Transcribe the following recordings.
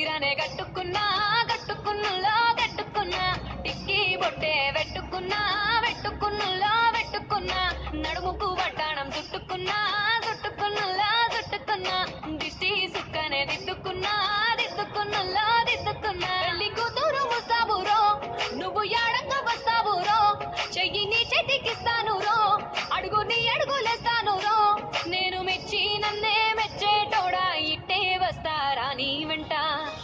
చీరనే కట్టుకున్నా కట్టుకున్నులో కట్టుకున్నా టిక్కి బొట్టే పెట్టుకున్నా పెట్టుకున్నులో పెట్టుకున్నా నడుముకు వడ్డాణం చుట్టుకున్నా చుట్టుకున్నులో చుట్టుకున్నా దిష్టి సుక్కనే దిద్దుకున్నా దిద్దుకున్నులో దిద్దుకున్నా పెళ్లి కూతురు ముస్తాబురో నువ్వు యాడంగా వస్తావురో చెయ్యి నీ చేతికిస్తాను రో అడుగు నీ అడుగులేస్తాను రో నేను మెచ్చి నన్నే మెచ్చేటోడా ఇట్టే వస్తారా నీ వెంట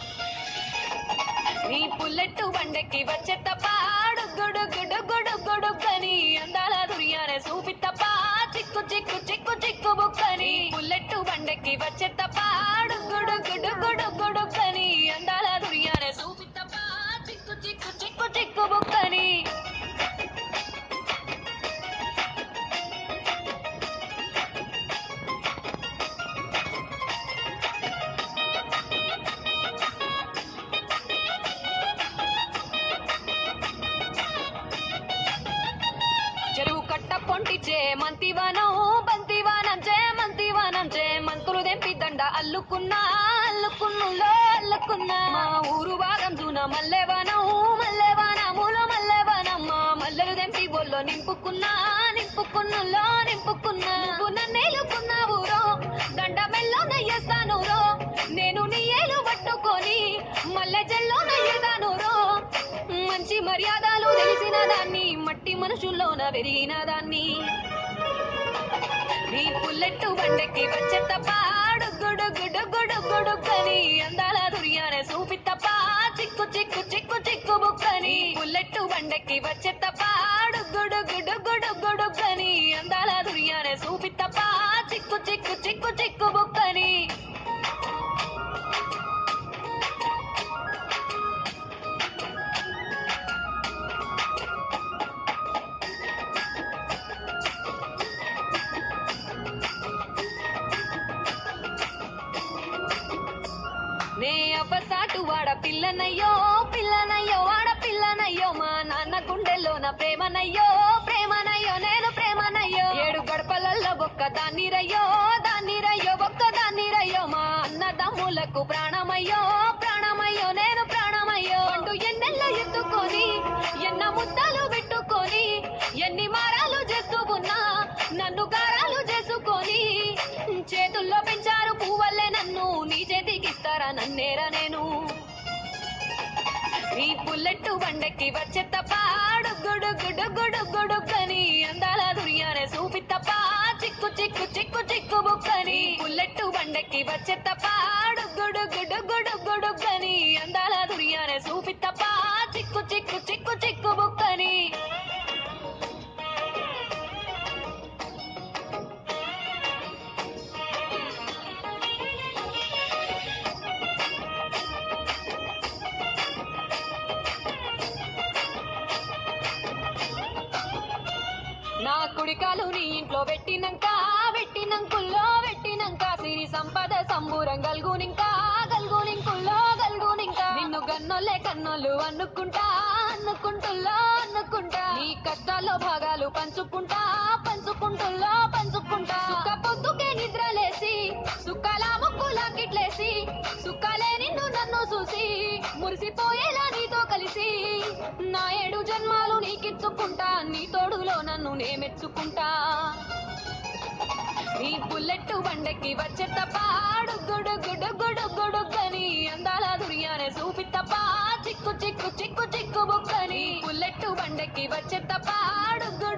నీ పుల్లెట్టు బండెక్కి వచ్చే తప్ప గుడు గుడు గుడు గుడుక్కని అందాల దుర్యానే చూపి తప్ప చిక్కు చిక్కు చిక్కు చిక్కు బుక్కని పుల్లెట్టు బండెక్కి వచ్చే తప్ప గుడు గుడు గుడు గుడుక్కని అందాల దుర్యానే చూపి తప్ప చిక్కు చిక్కు చిక్కు చిక్కు బుక్కని చెరువు కట్ట పొంటిచే మంతివానం బంతివానం చే మంతివానం చే మంతులు దెంపి దండ అల్లుకున్నా అల్లుకున్నులో అల్లుకున్నా మా ఊరు భాగం జూన మల్లెవనం మల్లెవనములో మల్లెవనం మా మల్లెలు దెంపి బొల్లో నింపుకున్నా నింపుకున్నులో నింపుకున్నా నువ్వు నన్నేలుకున్నావు రో దండ మెల్లో నయ్యేస్తాను రో నేను నీ ఏలు పట్టుకొని మల్లె జల్లో నయ్యేదాను రో మంచి మర్యాదలు తెలిసిన దాన్ని మట్టి మనుషుల్లోన పెరిగిన దాన్ని నీ పుల్లెట్టు బండెక్కి వచ్చే తప్ప గుడు గుడు గుడు గుడుక్కని అందాల దుర్యానే చూపి తప్ప చిక్కు చిక్కు చిక్కు చిక్కు బుక్కని పుల్లెట్టు బండెక్కి వచ్చే తప్ప గుడు గుడు గుడు గుడుక్కని అందాల దుర్యానే చూపి తప్ప చిక్కు చిక్కు చిక్కు చిక్కు బుక్కని నే అవ్వసాటు వాడ పిల్లనయ్యో పిల్లనయ్యో వాడ పిల్లనయ్యో మా నాన్న గుండెల్లో నా ప్రేమనయ్యో ప్రేమనయ్యో నేను ప్రేమనయ్యో ఏడు గడపలల్లో ఒక్క దాన్నిరయ్యో దాన్నిరయ్యో ఒక్క దాన్నిరయ్యో మా అన్నదమ్ములకు ప్రాణమయ్యో ప్రాణమయ్యో నేను ప్రాణమయ్యో అంటూ ఎన్నెల్ల ఎత్తుకొని ఎన్న ముద్దలు పెట్టుకొని ఎన్ని మారాలు చేస్తూ ఉన్నా నన్ను గారాలు చేసుకొని చేతుల్లో పెంచారు పువ్వల్లే నన్ను నీ చేతికిస్తారా నన్నేరా నేను నీ పుల్లెట్టు బండెక్కి వచ్చే తప్ప గుడు గుడు గుడు గుడుక్కని అందాల దుర్యానే చూపి తప్ప చిక్కు చిక్కు చిక్కు చిక్కు బుక్కని పుల్లెట్టు బండెక్కి వచ్చే తప్ప గుడు గుడు గుడు గుడుక్కని అందాల దుర్యానే చూపి తప్ప చిక్కు చిక్కు చిక్కు చిక్కు బుక్కని నా కుడికాలు నీ ఇంట్లో పెట్టినంక పెట్టినంకుల్లో పెట్టినంక సిరి సంపద సంబూరం గల్గునింక గల్గునింకుల్లో గల్గునింక నిన్ను గన్నోళ్ళే కన్నోళ్ళు అనుకుంటా అనుకుంటుల్లో అనుకుంటా నీ కష్టాల్లో భాగాలు పంచుకుంటా పంచుకుంటుల్లో పంచుకుంటా సుఖ పొద్దుకే నిద్రలేసి సుఖాల ముక్కులాకిట్లేసి సుఖాలే నిన్ను నన్ను చూసి మురిసిపోయేలా నీతో కలిసి నా ఏడు జన్మాలు నీకిచ్చుకుంటా నీ తోడులో నన్ను నే మెచ్చుకుంటా నీ బుల్లెట్టు బండెక్కి వచ్చే తప్ప గుడు గుడు గుడు గుడుక్కని అందాల దుర్యానే చూపి తప్ప చిక్కు చిక్కు చిక్కు చిక్కు బుక్కని బుల్లెట్టు బండెక్కి వచ్చే తప్ప గుడు